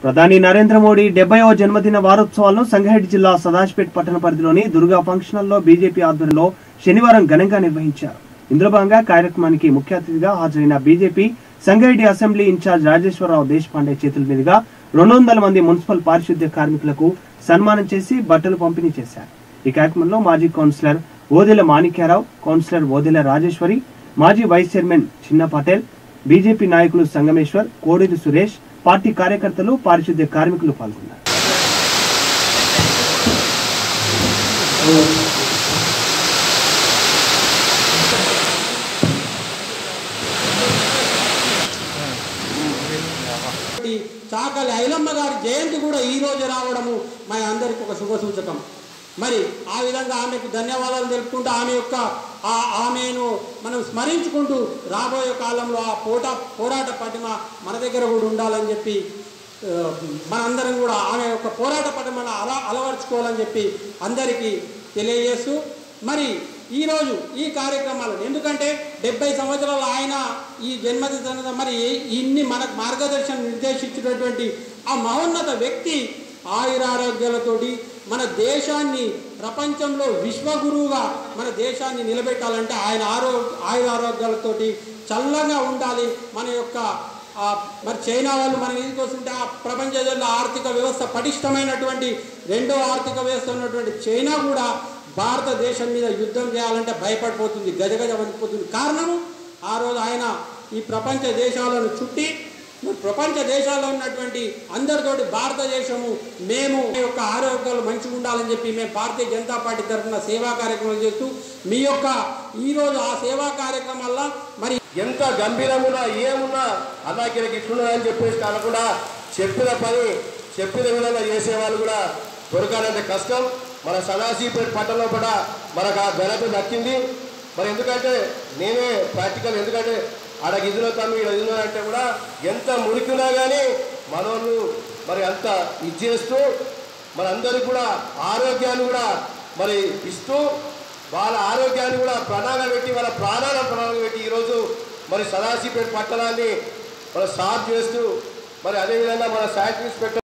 ప్రధాని నరేంద్ర మోడీ డెబ్బైవ జన్మదిన వారోత్సవాలను సంగారెడ్డి జిల్లా సదాజ్పేట్ పట్టణ పరిధిలోని దుర్గా ఫంక్షన్ హాల్లో బీజేపీ ఆధ్వర్యంలో శనివారం ఘనంగా నిర్వహించారు ఇందులో భాగంగా కార్యక్రమానికి ముఖ్య అతిథిగా హాజరైన BJP Sangareddy assembly in charge Rajeshwararao Deshpande చేతుల మీదుగా రెండు వందల మంది మున్సిపల్ పారిశుద్ధ్య కార్మికులకు సన్మానం చేసి బట్టలు పంపిణీ చేశారు ఈ కార్యక్రమంలో మాజీ కౌన్సిలర్ ఓదెల మాణిక్యారావు కౌన్సిలర్ ఓదెల రాజేశ్వరి మాజీ వైస్ చైర్మన్ చిన్న పటేల్ బీజేపీ నాయకులు సంగమేశ్వర్ కోడూరి సురేష్ పార్టీ కార్యకర్తలు పారిశుద్ధ్య కార్మికులు పాల్గొన్నారు ఈ చాకలి ఐలమ్మ గారి జయంతి కూడా ఈ రోజు రావడము మన అందరికి ఒక శుభ సూచకం మరి ఆ విధంగా ఆమెకు ధన్యవాదాలు తెలుపుకుంటూ ఆమె యొక్క ఆ ఆమెను మనం స్మరించుకుంటూ రాబోయే కాలంలో ఆ పోటా పోరాట పటిమ మన దగ్గర కూడా ఉండాలని చెప్పి ఆ, మనందరం కూడా ఆమె యొక్క పోరాట పటిమను అలా అలవర్చుకోవాలని చెప్పి అందరికీ తెలియజేస్తూ మరి ఈరోజు ఈ కార్యక్రమాలు ఎందుకంటే డెబ్బై సంవత్సరాలు ఆయన ఈ జన్మదిన మరి ఇన్ని మనకు మార్గదర్శనం నిర్దేశించినటువంటి ఆ మహోన్నత వ్యక్తి ఆయురారోగ్యాలతోటి మన దేశాన్ని ప్రపంచంలో విశ్వగురువుగా మన దేశాన్ని నిలబెట్టాలంటే ఆయన ఆరో ఆయురారోగ్యాలతోటి చల్లగా ఉండాలి మన యొక్క ఆ, మరి చైనా వాళ్ళు మన ఇంటికి వస్తుంటే ఆ ప్రపంచ దేశాల్లో ఆర్థిక వ్యవస్థ పటిష్టమైనటువంటి రెండో ఆర్థిక వ్యవస్థ ఉన్నటువంటి చైనా కూడా భారతదేశం మీద యుద్ధం చేయాలంటే భయపడిపోతుంది గజగజ వణికిపోతుంది కారణము ఆ రోజు ఆయన ఈ ప్రపంచ దేశాలను చుట్టి మరి ప్రపంచ దేశాల్లో ఉన్నటువంటి అందరితోటి భారతదేశము మేము మీ యొక్క ఆరోగ్యాలు మంచిగా ఉండాలని చెప్పి మేము భారతీయ జనతా పార్టీ తరఫున సేవా కార్యక్రమాలు చేస్తూ మీ యొక్క ఈరోజు ఆ సేవా కార్యక్రమాల్లో మరి ఎంత గంభీరమున్నా ఏమున్నా అన్నాకిరకి ఇట్లున్నదని చెప్పేసి కాకుండా చెప్పిన పని చెప్పిన విధంగా చేసేవాళ్ళు కూడా దొరకాలంటే కష్టం మన సదాశివపేట పట్టణంలో కూడా మనకు ఆ ఘనత దక్కింది మరి ఎందుకంటే నేనే ప్రాక్టికల్ ఎందుకంటే ఆడ గిదిలో తమ్మి ఈడ గిదిలో అంటే కూడా ఎంత మురికినా కానీ మనోళ్ళు మరి అంత ఇది చేస్తూ మనందరికీ కూడా ఆరోగ్యాన్ని కూడా మరి ఇస్తూ వాళ్ళ ఆరోగ్యాన్ని కూడా ప్రణాళిక పెట్టి వాళ్ళ ప్రాణాలను ప్రణాళిక పెట్టి ఈరోజు మరి సదాశివపేట పట్టణాన్ని మన సాఫ్ చేస్తూ మరి అదేవిధంగా మన శానిటరీ ఇన్స్పెక్టర్